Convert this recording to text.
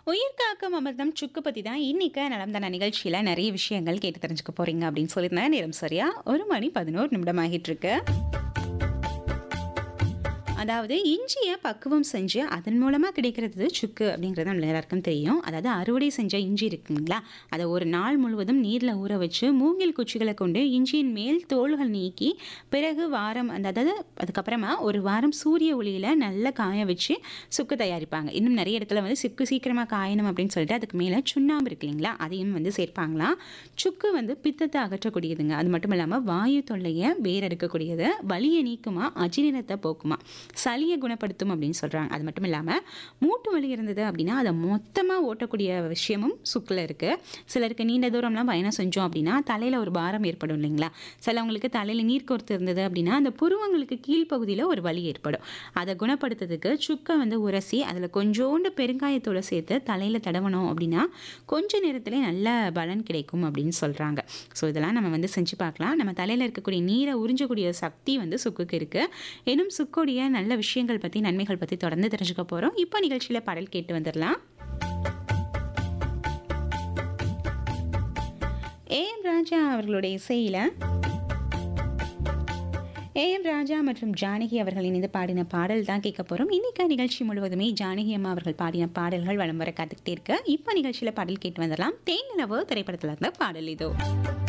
உயிர் காக்கும் அமிர்தம் சுக்கு பற்றி தான் இன்னைக்கு நலம் தான நிகழ்ச்சியில் நிறைய விஷயங்கள் கேட்டு தெரிஞ்சுக்க போறீங்க அப்படின்னு சொல்லியிருந்தேன் நேரம் சரியா ஒரு மணி பதினோரு நிமிடம் ஆகிட்டு இருக்கு அதாவது இஞ்சியை பக்குவம் செஞ்சு அதன் மூலமாக கிடைக்கிறது சுக்கு அப்படிங்கிறது நம்ம எல்லாருக்கும் தெரியும் அதாவது அறுவடை செஞ்ச இஞ்சி இருக்குங்களா அதை ஒரு நாள் முழுவதும் நீரில் ஊற வச்சு மூங்கில் குச்சிகளை கொண்டு இஞ்சியின் மேல் தோள்கள் நீக்கி பிறகு வாரம் அந்த அதாவது அதுக்கப்புறமா ஒரு வாரம் சூரிய ஒளியில் நல்லா காய வச்சு சுக்கு தயாரிப்பாங்க இன்னும் நிறைய இடத்துல வந்து சுக்கு சீக்கிரமாக காயணும் அப்படின்னு சொல்லிட்டு அதுக்கு மேலே சுண்ணாம்பு இருக்கு இல்லைங்களா அதையும் வந்து சேர்ப்பாங்களாம் சுக்கு வந்து பித்தத்தை அகற்றக்கூடியதுங்க அது மட்டும் இல்லாமல் வாயு தொல்லையை வேறெடுக்கக்கூடியது வலியை நீக்குமா அஜீரணத்தை போக்குமா சளியை குணப்படுத்தும் அப்படின்னு சொல்கிறாங்க அது மட்டும் இல்லாமல் மூட்டு வலி இருந்தது அப்படின்னா அதை மொத்தமாக ஓட்டக்கூடிய விஷயமும் சுக்கில் இருக்குது சிலருக்கு நீண்ட தூரம்லாம் பயணம் செஞ்சோம் அப்படின்னா தலையில் ஒரு பாரம் ஏற்படும் இல்லைங்களா சிலவங்களுக்கு தலையில் நீர் கோர்த்து இருந்தது அப்படின்னா அந்த புருவங்களுக்கு கீழ்ப்பகுதியில் ஒரு வலி ஏற்படும் அதை குணப்படுத்துறதுக்கு சுக்கை வந்து உரசி அதில் கொஞ்சோண்டு பெருங்காயத்தோடு சேர்த்து தலையில் தடவணும் அப்படின்னா கொஞ்ச நேரத்திலே நல்ல பலன் கிடைக்கும் அப்படின்னு சொல்கிறாங்க ஸோ இதெல்லாம் நம்ம வந்து செஞ்சு பார்க்கலாம் நம்ம தலையில் இருக்கக்கூடிய நீரை உறிஞ்சக்கூடிய சக்தி வந்து சுக்குக்கு இருக்குது இன்னும் சுக்குடைய நல்ல விஷயங்கள் பற்றி நன்மைகள் பற்றி தொடர்ந்து தெரிஞ்சுக்க போகிறோம் இப்போ நிகழ்ச்சியில் பாடல் கேட்டு வந்துடலாம் ஏஎம் ராஜா அவர்களுடைய இசையில் ஏஎம் ராஜா மற்றும் ஜானகி அவர்கள் இணைந்து பாடின பாடல் தான் கேட்க போகிறோம் இன்னைக்கு நிகழ்ச்சி முழுவதுமே ஜானகி அம்மா அவர்கள் பாடின பாடல்கள் வலம் வர காத்துக்கிட்டே இருக்கு இப்போ நிகழ்ச்சியில் பாடல் கேட்டு வந்துடலாம் தேன் நிலவு திரைப்படத்தில் இருந்த பாடல் இதோ